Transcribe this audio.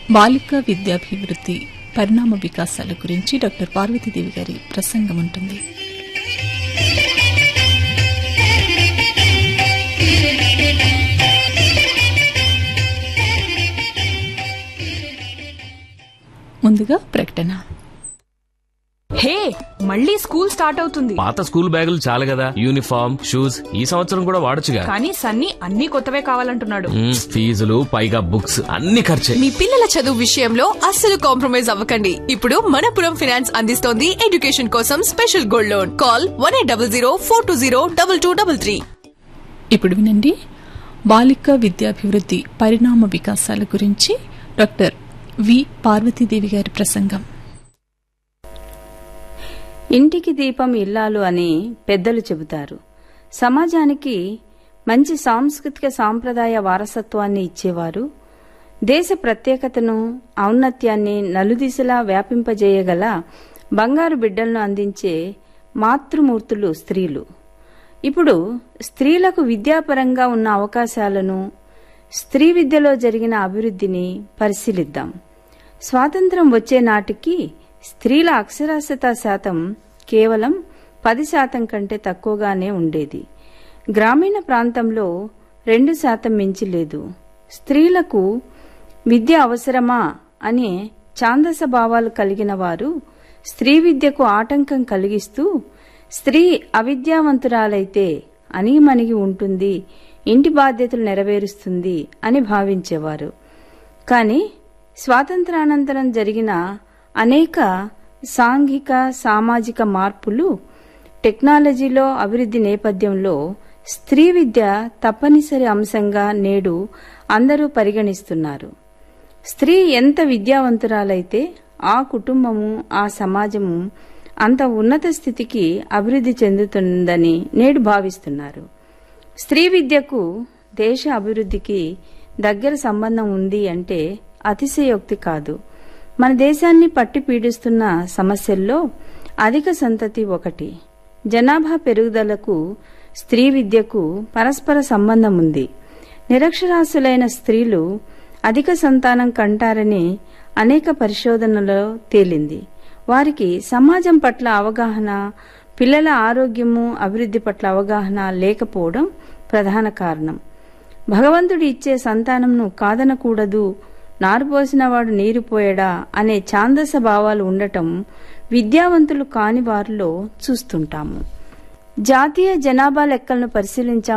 బాలిక విద్యాభివృద్ధి పరిణామ వికాసాల గురించి డాక్టర్ పార్వతీదేవి గారి ప్రసంగం ఉంటుంది ముందుగా ప్రకటన హే మళ్ళీ స్కూల్ స్టార్ట్ అవుతుంది పాత స్కూల్ బ్యాగులు చాలు కదా యూనిఫామ్ షూస్ ఈ సంవత్సరం కూడా వాడొచ్చుగా కానీ సన్నీ అన్ని కొత్తవే కావాలంటున్నాడు మ్మ్, ఫీజులు పైగా బుక్స్ అన్ని ఖర్చే మీ పిల్లల చదువు విషయంలో అస్సలు కాంప్రమైజ్ అవ్వకండి ఇప్పుడు మనపురం ఫినాన్స్ అందిస్తోంది ఎడ్యుకేషన్ కోసం special gold loan call one eight double zero four two zero double two double three ఇప్పుడు వినండి బాలిక విద్యాభివృద్ధి పరిణామ వికాసాల గురించి డాక్టర్ వి పార్వతీదేవి గారి ప్రసంగం ఇంటికి దీపం ఇల్లాలు అని పెద్దలు చెబుతారు సమాజానికి మంచి సాంస్కృతిక సాంప్రదాయ వారసత్వాన్ని ఇచ్చేవారు దేశ ప్రత్యేకతను ఔన్నత్యాన్ని నలుదిశలా వ్యాపింపజేయగల బంగారు బిడ్డలను అందించే మాతృమూర్తులు స్త్రీలు ఇప్పుడు స్త్రీలకు విద్యాపరంగా ఉన్న అవకాశాలను స్త్రీ విద్యలో జరిగిన అభివృద్ధిని పరిశీలిద్దాం స్వాతంత్రం వచ్చే నాటికి స్త్రీల అక్షరాస్యత శాతం కేవలం పది శాతం కంటే తక్కువగానే ఉండేది గ్రామీణ ప్రాంతంలో రెండు శాతం మించి లేదు స్త్రీలకు విద్య అవసరమా అనే ఛాందస భావాలు కలిగిన వారు స్త్రీ విద్యకు ఆటంకం కలిగిస్తూ స్త్రీ అవిద్యావంతురాలైతే అణిగిమణిగి ఉంటుంది ఇంటి బాధ్యతలు నెరవేరుస్తుంది అని భావించేవారు కానీ స్వాతంత్రానంతరం జరిగిన అనేక సాంఘిక సామాజిక మార్పులు టెక్నాలజీలో అభివృద్ధి నేపథ్యంలో స్త్రీ విద్య తప్పనిసరి అంశంగా నేడు అందరూ పరిగణిస్తున్నారు స్త్రీ ఎంత విద్యావంతురాలైతే ఆ కుటుంబము ఆ సమాజము అంత ఉన్నత స్థితికి అభివృద్ధి చెందుతుందని నేడు భావిస్తున్నారు స్త్రీ విద్యకు దేశ అభివృద్ధికి దగ్గర సంబంధం ఉంది అంటే అతిశయోక్తి కాదు మన దేశాన్ని పట్టి పీడిస్తున్న సమస్యల్లో అధిక సంతతి ఒకటి జనాభా పెరుగుదలకు స్త్రీ విద్యకు పరస్పర సంబంధం ఉంది నిరక్షరాస్యులైన స్త్రీలు అధిక సంతానం కంటారని అనేక పరిశోధనలో తేలింది వారికి సమాజం పట్ల అవగాహన పిల్లల ఆరోగ్యము అభివృద్ధి పట్ల అవగాహన లేకపోవడం ప్రధాన కారణం భగవంతుడు ఇచ్చే సంతానంను కాదనకూడదు నారుపోసినవాడు నీరు పోయడా అనే ఛాందస భావాలు ఉండటం విద్యావంతులు కాని వారిలో చూస్తుంటాము జాతీయ జనాభా లెక్కలను పరిశీలించాం